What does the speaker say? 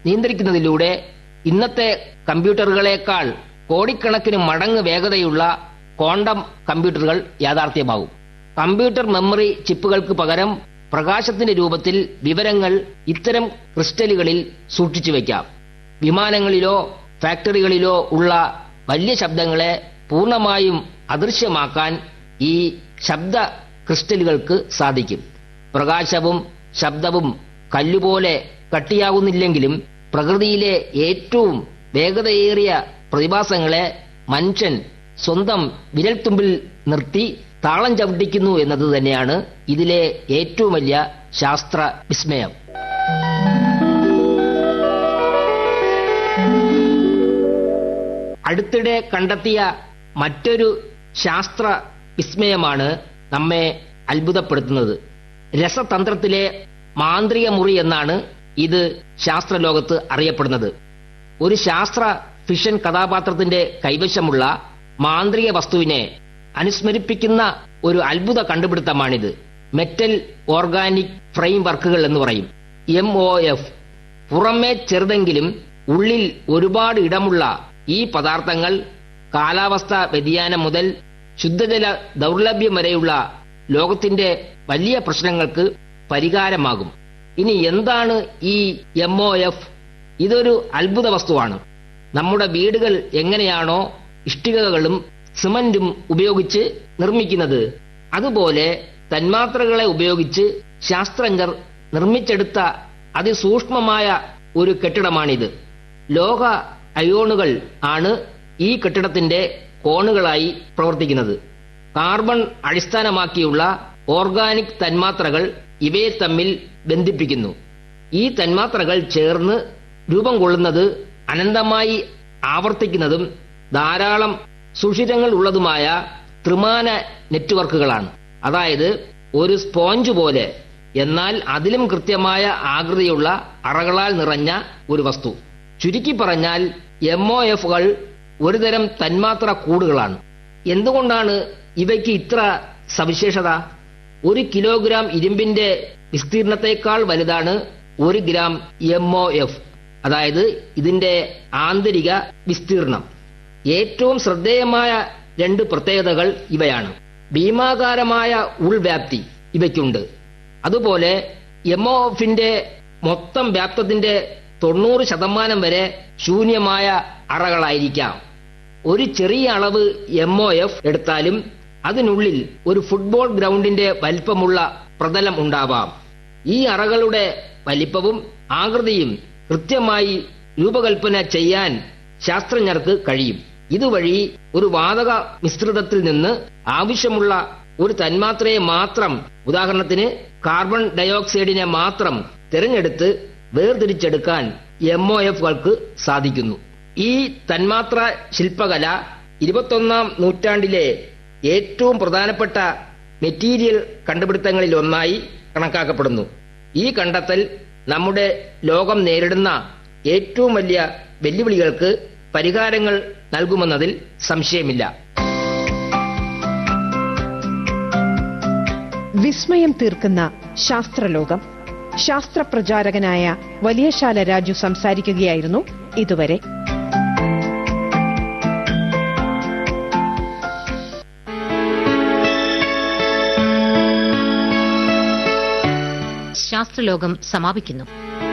നിയന്ത്രിക്കുന്നതിലൂടെ ഇന്നത്തെ കമ്പ്യൂട്ടറുകളേക്കാൾ കോടിക്കണക്കിന് മടങ്ങ് വേഗതയുള്ള ക്വാണ്ടം കമ്പ്യൂട്ടറുകൾ യാഥാർത്ഥ്യമാകും കമ്പ്യൂട്ടർ മെമ്മറി ചിപ്പുകൾക്ക് പകരം പ്രകാശത്തിന്റെ രൂപത്തിൽ വിവരങ്ങൾ ഇത്തരം ക്രിസ്റ്റലുകളിൽ സൂക്ഷിച്ചു വയ്ക്കാം വിമാനങ്ങളിലോ ഫാക്ടറികളിലോ ഉള്ള വലിയ ശബ്ദങ്ങളെ പൂർണ്ണമായും അദൃശ്യമാക്കാൻ ഈ ശബ്ദ ക്രിസ്റ്റലുകൾക്ക് സാധിക്കും പ്രകാശവും ശബ്ദവും കല്ലുപോലെ കട്ടിയാകുന്നില്ലെങ്കിലും പ്രകൃതിയിലെ ഏറ്റവും വേഗതയേറിയ പ്രതിഭാസങ്ങളെ മനുഷ്യൻ സ്വന്തം വിരൽത്തുമ്പിൽ നിർത്തി താളം ചവിട്ടിക്കുന്നു എന്നത് തന്നെയാണ് ഇതിലെ ഏറ്റവും വലിയ ശാസ്ത്ര വിസ്മയം അടുത്തിടെ കണ്ടെത്തിയ മറ്റൊരു ശാസ്ത്ര വിസ്മയമാണ് നമ്മെ അത്ഭുതപ്പെടുത്തുന്നത് രസതന്ത്രത്തിലെ മാന്ത്രിക മുറി എന്നാണ് ഇത് ശാസ്ത്രലോകത്ത് അറിയപ്പെടുന്നത് ഒരു ശാസ്ത്ര ഫിഷൻ കഥാപാത്രത്തിന്റെ കൈവശമുള്ള മാന്ത്രിക വസ്തുവിനെ അനുസ്മരിപ്പിക്കുന്ന ഒരു അത്ഭുത കണ്ടുപിടുത്തമാണിത് മെറ്റൽ ഓർഗാനിക് ഫ്രെയിം വർക്കുകൾ എന്ന് പറയും എം ഒ എഫ് പുറമേ ചെറുതെങ്കിലും ഉള്ളിൽ ഒരുപാട് ഇടമുള്ള ഈ പദാർത്ഥങ്ങൾ കാലാവസ്ഥ വ്യതിയാനം മുതൽ ശുദ്ധജല ദൗർലഭ്യം വരെയുള്ള ലോകത്തിന്റെ വലിയ പ്രശ്നങ്ങൾക്ക് പരിഹാരമാകും ഇനി എന്താണ് ഈ എം ഒ എഫ് ഇതൊരു അത്ഭുത വസ്തുവാണ് നമ്മുടെ വീടുകൾ എങ്ങനെയാണോ ഇഷ്ടികകളും സിമന്റും ഉപയോഗിച്ച് നിർമ്മിക്കുന്നത് അതുപോലെ തന്മാത്രകളെ ഉപയോഗിച്ച് ശാസ്ത്രജ്ഞർ നിർമ്മിച്ചെടുത്ത അതിസൂക്ഷ്മമായ ഒരു കെട്ടിടമാണിത് ലോക അയോണുകൾ ആണ് ഈ കെട്ടിടത്തിന്റെ കോണുകളായി പ്രവർത്തിക്കുന്നത് കാർബൺ അടിസ്ഥാനമാക്കിയുള്ള ഓർഗാനിക് തന്മാത്രകൾ ഇവയെ തമ്മിൽ ബന്ധിപ്പിക്കുന്നു ഈ തന്മാത്രകൾ ചേർന്ന് രൂപം കൊള്ളുന്നത് അനന്തമായി ആവർത്തിക്കുന്നതും ധാരാളം സുഷിരങ്ങൾ ഉള്ളതുമായ ത്രിമാന നെറ്റ്വർക്കുകളാണ് അതായത് ഒരു സ്പോഞ്ച് പോലെ എന്നാൽ അതിലും കൃത്യമായ ആകൃതിയുള്ള അറകളാൽ നിറഞ്ഞ ഒരു വസ്തു ചുരുക്കി പറഞ്ഞാൽ എം ഒ എഫുകൾ ഒരുതരം തന്മാത്ര കൂടുകളാണ് എന്തുകൊണ്ടാണ് ഇവയ്ക്ക് ഇത്ര സവിശേഷത ഒരു കിലോഗ്രാം ഇരുമ്പിന്റെ വിസ്തീർണത്തെക്കാൾ വലുതാണ് ഒരു ഗ്രാം എം ഒ എഫ് അതായത് ഇതിന്റെ ആന്തരിക വിസ്തീർണം ഏറ്റവും ശ്രദ്ധേയമായ രണ്ട് പ്രത്യേകതകൾ ഇവയാണ് ഭീമാകാരമായ ഉൾവ്യാപ്തി ഇവയ്ക്കുണ്ട് അതുപോലെ എം ഒ എഫിന്റെ മൊത്തം വ്യാപ്തത്തിന്റെ തൊണ്ണൂറ് ശതമാനം വരെ ശൂന്യമായ അറകളായിരിക്കാം ഒരു ചെറിയ അളവ് എം ഒ എഫ് എടുത്താലും അതിനുള്ളിൽ ഒരു ഫുട്ബോൾ ഗ്രൗണ്ടിന്റെ വലിപ്പമുള്ള പ്രതലം ഉണ്ടാവാം ഈ അറകളുടെ വലിപ്പവും ആകൃതിയും കൃത്യമായി രൂപകൽപ്പന ചെയ്യാൻ ശാസ്ത്രജ്ഞർക്ക് കഴിയും ഇതുവഴി ഒരു വാതക മിശ്രിതത്തിൽ നിന്ന് ആവശ്യമുള്ള ഒരു തന്മാത്രയെ മാത്രം ഉദാഹരണത്തിന് കാർബൺ ഡയോക്സൈഡിനെ മാത്രം തിരഞ്ഞെടുത്ത് വേർതിരിച്ചെടുക്കാൻ എം ഒ എഫുകൾക്ക് സാധിക്കുന്നു ഈ തന്മാത്ര ശില്പകല ഇരുപത്തൊന്നാം നൂറ്റാണ്ടിലെ ഏറ്റവും പ്രധാനപ്പെട്ട മെറ്റീരിയൽ കണ്ടുപിടുത്തങ്ങളിൽ ഒന്നായി കണക്കാക്കപ്പെടുന്നു ഈ കണ്ടെത്തൽ നമ്മുടെ ലോകം നേരിടുന്ന ഏറ്റവും വലിയ വെല്ലുവിളികൾക്ക് പരിഹാരങ്ങൾ നൽകുമെന്നതിൽ സംശയമില്ല വിസ്മയം തീർക്കുന്ന ശാസ്ത്രലോകം ശാസ്ത്രപ്രചാരകനായ വലിയശാല രാജു സംസാരിക്കുകയായിരുന്നു ഇതുവരെ ശാസ്ത്രലോകം സമാപിക്കുന്നു